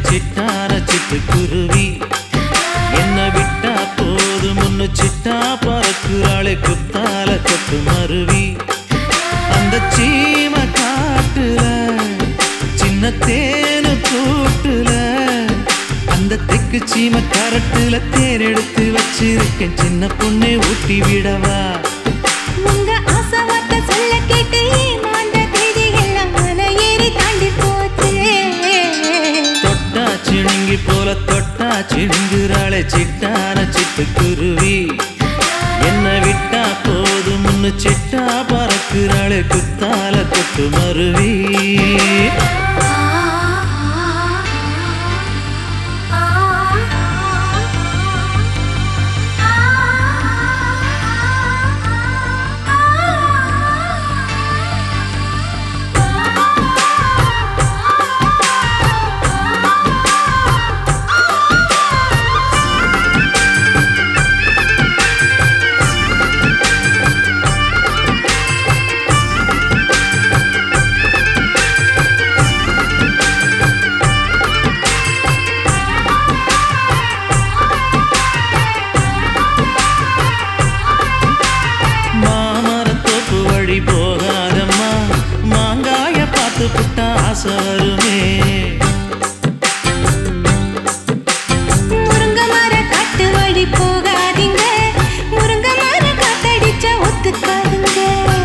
சிட்டான சிட்டுக்குருவி என்ன விட்டா போதும் முன்னு சிட்டா பறக்குறாளே குத்தால கொட்டு மருவி அந்த சீம காட்டுல சின்ன தேனு கூட்டுல அந்த தெக்கு சீம கரட்டுல தேர் எடுத்து வச்சிருக்கேன் சின்ன பொண்ணை ஊட்டி விடவா உங்க ஆசை வார்த்தை சொல்ல கேட்டு ஏமாந்த தேதி எல்லாம் மலை ஏறி தாண்டி போச்சு தொட்டா சிணுங்கி போல தொட்டா சிணுங்குறாளே சிட்டான சிட்டுக்குருவி என்ன விட்டா போதும் முன்னு சிட்டா பறக்குறாளே குத்தால கொட்டு மருவி மாமரத்தோப்பு வழி போகாதம்மா மாங்காய பார்த்து புட்டா ஆசை வருமே முருங்க மர காட்டு வழி போகாதீங்க முருங்க மர காத்தடிச்சா ஒத்துக்காதுங்க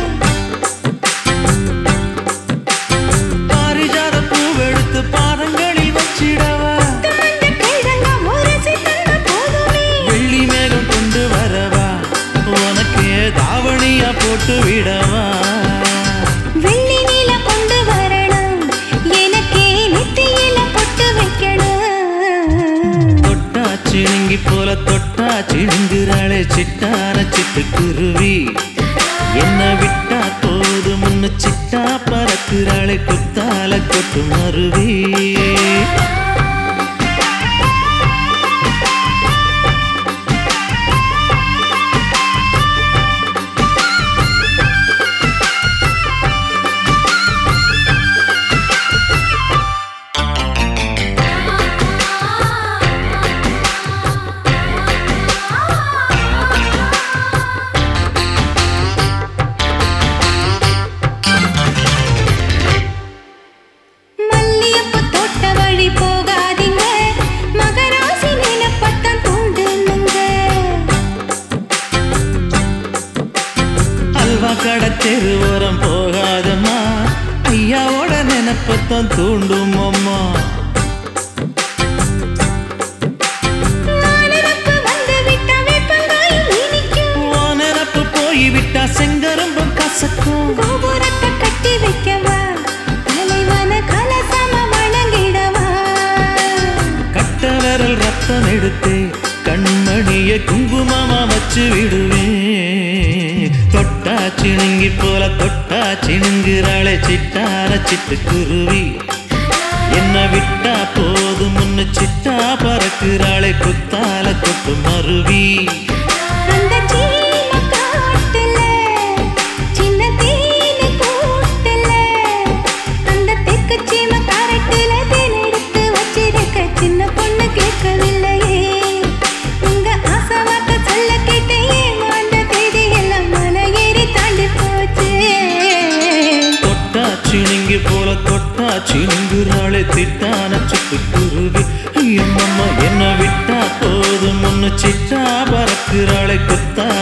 பாரிஜாத பூவெடுத்து பாதங்களில் வச்சிடவா தாண்ட கைதங்க முரசி தந்த போதுமே வெள்ளி மேகம் கொண்டு வரவா உனக்கு தாவணியா போட்டு விடவா வெள்ளி நீல கொண்டு வரணும் எனக்கே நெத்தியில பொட்டு வைக்கணும் தொட்டா சிணுங்கி போல தொட்டா சிணுங்குறாளே சிட்டான சிட்டுக்குருவி என்ன விட்டா போது முன்னு சிட்டா பறக்குறாளே குத்தால கொட்டு மருவி மல்லியப்பூ தோட்ட வழி போகாதீங்க மகராசி நிலப்பட்டம் தூண்டுனுங்க அல்வா கடை தெருவோரம் போகாதம்மா ஐயாவோட நினைப்பத்தான் தூண்டும் அம்மா நானனப்பு வந்து விட்ட வேப்பங்காயும் இனிக்கும் ஓ நினப்பு போய் விட்டா செங்கரும்பும் கசக்கும் கோபுரத்தை கட்டி வைக்கவா தலைவன கலசம வணங்கிடவா கட்ட விரல் ரத்தம் எடுத்து கண்மணிய குங்குமமா வச்சு விடுவேன் தொட்டா சிணுங்கி போல தொட்டா சிணுங்குறாளே சிட்டார சிட்டுக்குருவி என்ன விட்டா போதும் முன்னு சிட்டா பறக்குறாளே குத்தால கொட்டு மருவி அந்த சீம காட்டுல சின்ன தேனு கூட்டுல அந்த தெக்கு சீம காரட்டுல தேன் எடுத்து வச்சிருக்க சின்ன பொண்ணு கேட்கவில்லையே உங்க ஆசை வார்த்தை சொல்ல கேட்டு ஏமாந்த தேதி எல்லாம் மலை ஏறி தாண்டி போச்சு தொட்டா சிணுங்கி போல தொட்டா சிணுங்குறாளே திட்டான சிட்டுக்குருவி எம்மம்மா என்ன விட்டா போதும் முன்னு சிட்டா பறக்குறாளே குத்தா